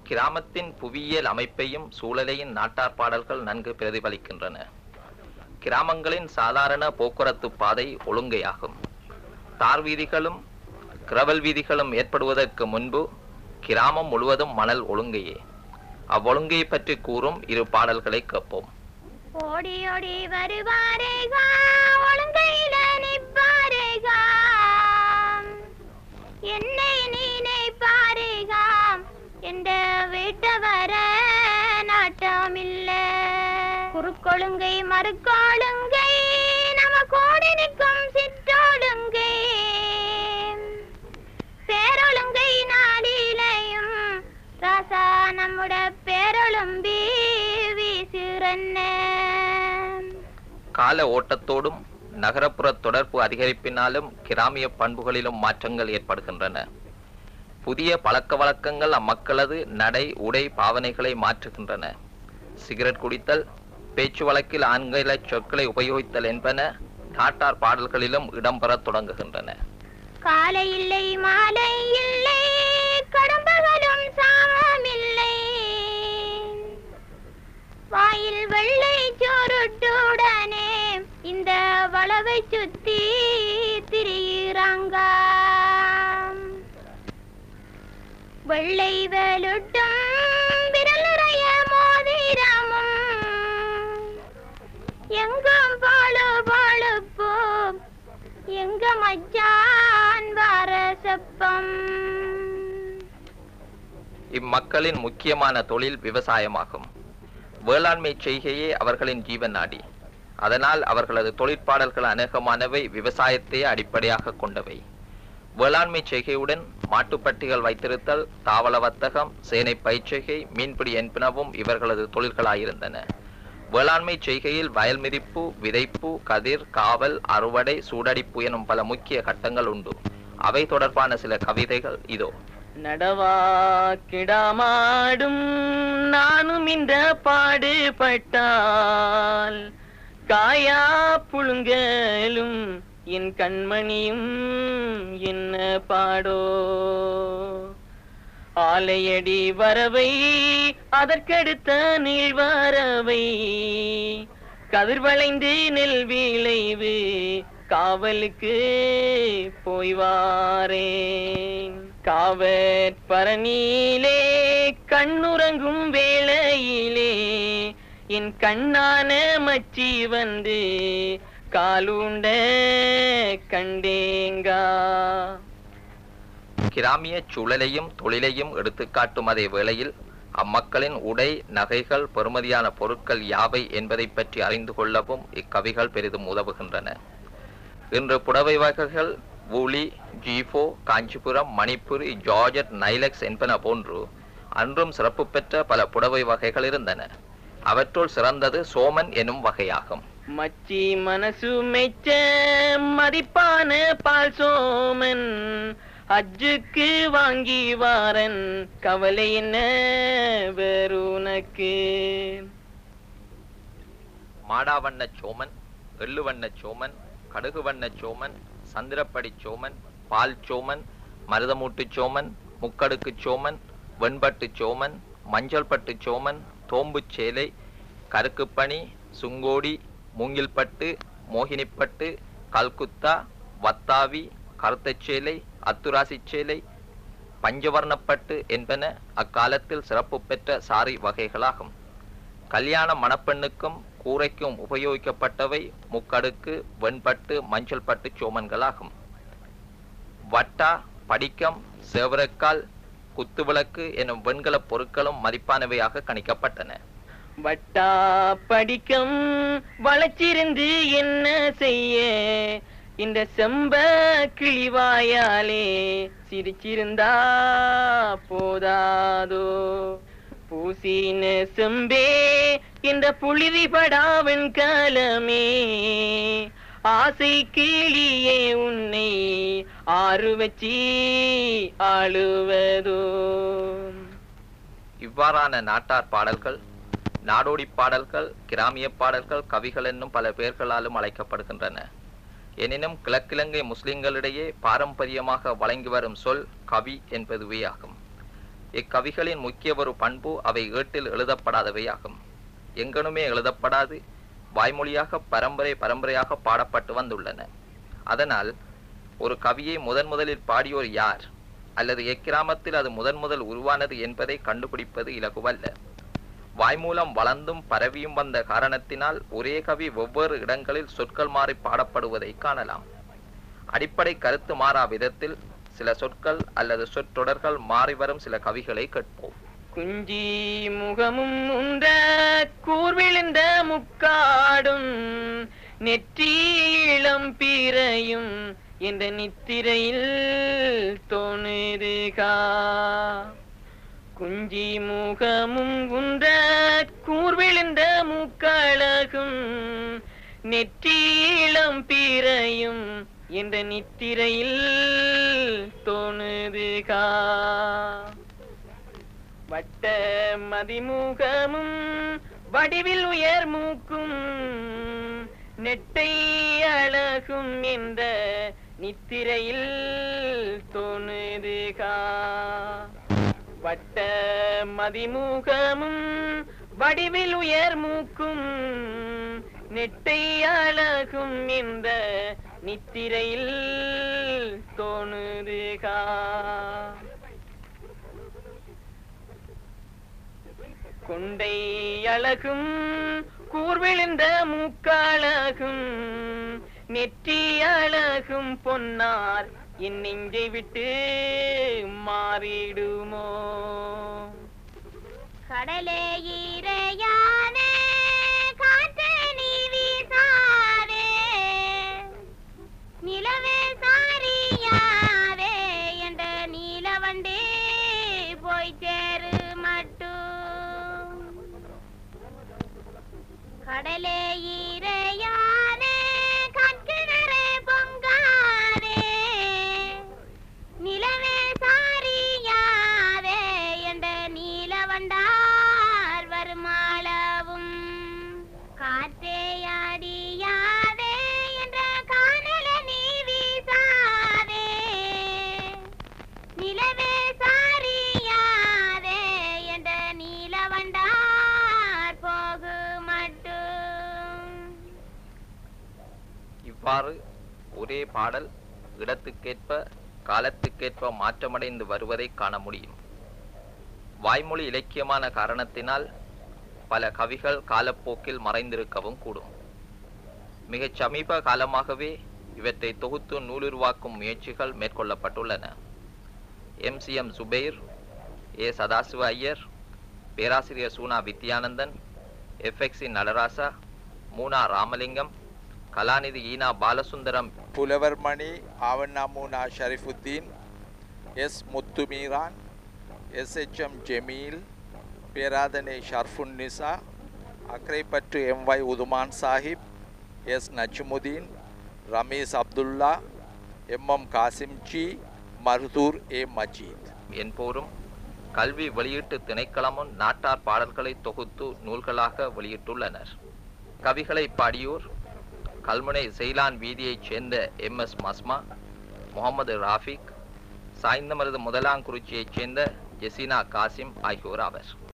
கிராமத்தின் புவியியல் அமைப்பையும் சூழலையும் நாட்டார் பாடல்கள் நன்கு பிரதிபலிக்கின்றன கிராமங்களின் சாதாரண போக்குவரத்து பாதை ஒழுங்கையாகும் தார் வீதிகளும் கிரவல் வீதிகளும் ஏற்படுவதற்கு முன்பு கிராமம் முழுவதும் மணல் ஒழுங்கையே அவ்வொழுங்கையை பற்றி கூறும் இரு பாடல்களை கேட்போம் ஓடி ஓடி வருவாரேகா ஒழுங்கையில நிப்பாரேகா என்னை நினைப்பாரேகா என்ற வீட்ட வர நாட்டமில்ல குறுக்கொழுங்கை மறுக்கொழுங்கை நம கோடி நிற்கும் சிற்றொழுங்கை பேரொழுங்கை நாளிலையும் ராசா நம்முட பேரொழும்பி வீசுறன்ன கால ஓட்டத்தோடும் நகரப்புற தொடர்பு அதிகரிப்பினாலும் கிராமிய பண்புகளிலும் மாற்றங்கள் ஏற்படுகின்றன புதிய பழக்க வழக்கங்கள் அம்மக்களது நடை உடை பாவனைகளை மாற்றுகின்றன சிகரெட் குடித்தல் பேச்சு வழக்கில் ஆங்கில சொற்களை உபயோகித்தல் என்பன நாட்டார் பாடல்களிலும் இடம்பெறத் தொடங்குகின்றன காலை இல்லை மாலை இல்லை கடம்பகலும் சாமமில்லை வாயில் வெள்ளை சோறுட்டுடனே இந்த வளவை சுத்தி திரியிறாங்க வெள்ளை வெளுட்டும் விரல் நிறைய மோதிரமும் எங்கும் பாழு பாழுப்போ எங்க மச்சான் வர செப்பம் இம்மக்களின் முக்கியமான தொழில் விவசாயமாகும் வேளாண்மை செய்கையே அவர்களின் ஜீவன் நாடி அதனால் அவர்களது தொழிற்பாடல்கள் அநேகமானவை விவசாயத்தையே அடிப்படையாக கொண்டவை வேளாண்மை செய்கையுடன் மாட்டுப்பட்டிகள் வைத்திருத்தல் தாவள வர்த்தகம் சேனை பயிற்சிகை மீன்பிடி என்பனவும் இவர்களது தொழில்களாயிருந்தன வேளாண்மை செய்கையில் வயல் மிதிப்பு விதைப்பு கதிர் காவல் அறுவடை சூடடிப்பு எனும் பல முக்கிய கட்டங்கள் உண்டு அவை தொடர்பான சில கவிதைகள் இதோ நடவா கிடாமாடும் நானும் இந்த பாடுபட்டால் காயா புழுங்கலும் என் கண்மணியும் என்ன பாடோ ஆலையடி வரவை அதற்கடுத்த நீழ்வரவை கதிர்வளைந்து நெல் விளைவு காவலுக்கு போய் வாரேன் காவற் பரணியிலே கண்ணுறங்கும் வேளையிலே என் கண்ணான மச்சி வந்து காலுண்ட கண்டேங்கா கிராமிய சூழலையும் தொழிலையும் எடுத்துக்காட்டும் அதே வேளையில் அம்மக்களின் உடை நகைகள் பெறுமதியான பொருட்கள் யாவை என்பதை பற்றி அறிந்து கொள்ளவும் இக்கவிகள் பெரிதும் உதவுகின்றன இன்று புடவை வகைகள் வூலி ஜீஃபோ காஞ்சிபுரம் மணிப்புரி ஜார்ஜட் நைலக்ஸ் என்பன போன்று அன்றும் சிறப்பு பெற்ற பல புடவை வகைகள் இருந்தன அவற்றுள் சிறந்தது சோமன் எனும் வகையாகும் மச்சி மனசு மெச்ச மதிப்பான பால் சோமன் அஜுக்கு வாங்கி வாரன் கவலை என்ன வேறுனக்கு மாடாவண்ண சோமன் எள்ளுவண்ண சோமன் கடுகு வண்ண சோமன் சந்திரப்படி சோமன் பால் சோமன் மருதமூட்டு சோமன் முக்கடுக்கு சோமன் வெண்பட்டு சோமன் மஞ்சள் பட்டு சோமன் தோம்புச் சேலை கருக்குப்பணி சுங்கோடி மூங்கில்பட்டு மோகினிப்பட்டு கல்குத்தா வத்தாவி கருத்தச்சேலை அத்துராசிச் சேலை பஞ்சவர்ணப்பட்டு என்பன அக்காலத்தில் சிறப்பு பெற்ற சாரி வகைகளாகும் கல்யாண மணப்பெண்ணுக்கும் கூரைக்கும் உபயோகிக்கப்பட்டவை முக்கடுக்கு வெண்பட்டு மஞ்சள் பட்டு சோமன்களாகும் வட்டா படிக்கம் சேவரக்கால் குத்துவிளக்கு எனும் வெண்கலப் பொருட்களும் மதிப்பானவையாக கணிக்கப்பட்டன வட்டா படிக்கம் வளச்சிருந்து என்ன செய்ய இந்த செம்ப கிளிவாயாலே சிரிச்சிருந்தா போதாதோ பூசின செம்பே இந்த புழுதி படாவன் காலமே ஆசை கிளியே உன்னை ஆறு வச்சி ஆளுவதோ இவ்வாறான நாட்டார் பாடல்கள் நாடோடி பாடல்கள் கிராமிய பாடல்கள் கவிகள் என்னும் பல பெயர்களாலும் அழைக்கப்படுகின்றன எனினும் கிழக்கிழங்கை முஸ்லிம்களிடையே பாரம்பரியமாக வழங்கி வரும் சொல் கவி என்பதுவே ஆகும் இக்கவிகளின் முக்கிய ஒரு பண்பு அவை ஏட்டில் எழுதப்படாதவையாகும் எங்கனுமே எழுதப்படாது வாய்மொழியாக பரம்பரை பரம்பரையாக பாடப்பட்டு வந்துள்ளன அதனால் ஒரு கவியை முதன் முதலில் பாடியோர் யார் அல்லது எக்கிராமத்தில் அது முதன் முதல் உருவானது என்பதை கண்டுபிடிப்பது இலகுவல்ல வாய்மூலம் வளர்ந்தும் பரவியும் வந்த காரணத்தினால் ஒரே கவி வெவ்வேறு இடங்களில் சொற்கள் மாறி பாடப்படுவதை காணலாம் அடிப்படை கருத்து மாறா விதத்தில் சில சொற்கள் அல்லது சொற்றொடர்கள் மாறி வரும் சில கவிகளை கேட்போம் குஞ்சி முகமும் உண்ட கூர்விழுந்த முக்காடும் நெற்றி இளம் பிறையும் இந்த நித்திரையில் தோணுதுகா குஞ்சி முகமும் உண்ட கூர்விழுந்த முக்களகும் நெற்றி இளம் பிறையும் இந்த நித்திரையில் தோணுதுகா வட்ட மதிமுகமும் வடிவில் உயர் மூக்கும் நெட்டை அழகும் என்ற நித்திரையில் தோணுதுகா வட்ட மதிமுகமும் வடிவில் உயர் மூக்கும் நெட்டை அழகும் என்ற நித்திரையில் தோணுதுகா கொண்டை அழகும் கூர்விழுந்த மூக்காழகும் நெற்றி அழகும் பொன்னார் என் நெஞ்சை விட்டு மாறிடுமோ கடலே ஈரையானே காற்றே நீ வீசாதே நிலவே சாரியாதே என்ற நீலவண்டே போய் சேரு மட்டும் கடலே ஈரையானே கற்கிணறே பொங்காதே நிலவே சாரியாதே என்ற நீலவண்டார் வருமாளவும் காற்றே அடியாதே என்ற காணல நீ வீசாதே நிலவே சாரியாதே என்ற நீலவண்டார் போகு மட்டும் இவ்வாறு ஒரே பாடல் இடத்துக்கேற்ப காலத்துக்கேற்ப மாற்றமடைந்து வருவதை காண முடியும் வாய்மொழி இலக்கியமான காரணத்தினால் பல கவிகள் காலப்போக்கில் மறைந்திருக்கவும் கூடும் மிகச் சமீப காலமாகவே இவற்றை தொகுத்து நூலுருவாக்கும் முயற்சிகள் மேற்கொள்ளப்பட்டுள்ளன M C M Zubair A Sadasiva Iyer பேராசிரியர் சூனா வித்யானந்தன் எஃப்எக்ஸி நடராசா மூனா ராமலிங்கம் கலாநிதி ஈனா பாலசுந்தரம் புலவர் மணி ஆவண்ணாமூனா Sharifuddin S Muthumeeran SHM Jameel Peradeniya Sharfun Nisa Akkaraipattu MY Uthuman Sahib S Najmudeen Ramees Abdullah MM Kasimji Maruthur A Majeed என்போரும் கல்வி வெளியீட்டு திணைக்களமும் நாட்டார் பாடல்களை தொகுத்து நூல்களாக வெளியிட்டுள்ளனர் கவிகளை பாடியோர் கல்முனை செய்லான் வீதியைச் சேர்ந்த எம் எஸ் மஸ்மா முகமது ராஃபிக் சாய்ந்தமருது முதலாங்குறிச்சியைச் சேர்ந்த ஜெசினா காசிம் ஆகியோர் ஆவர்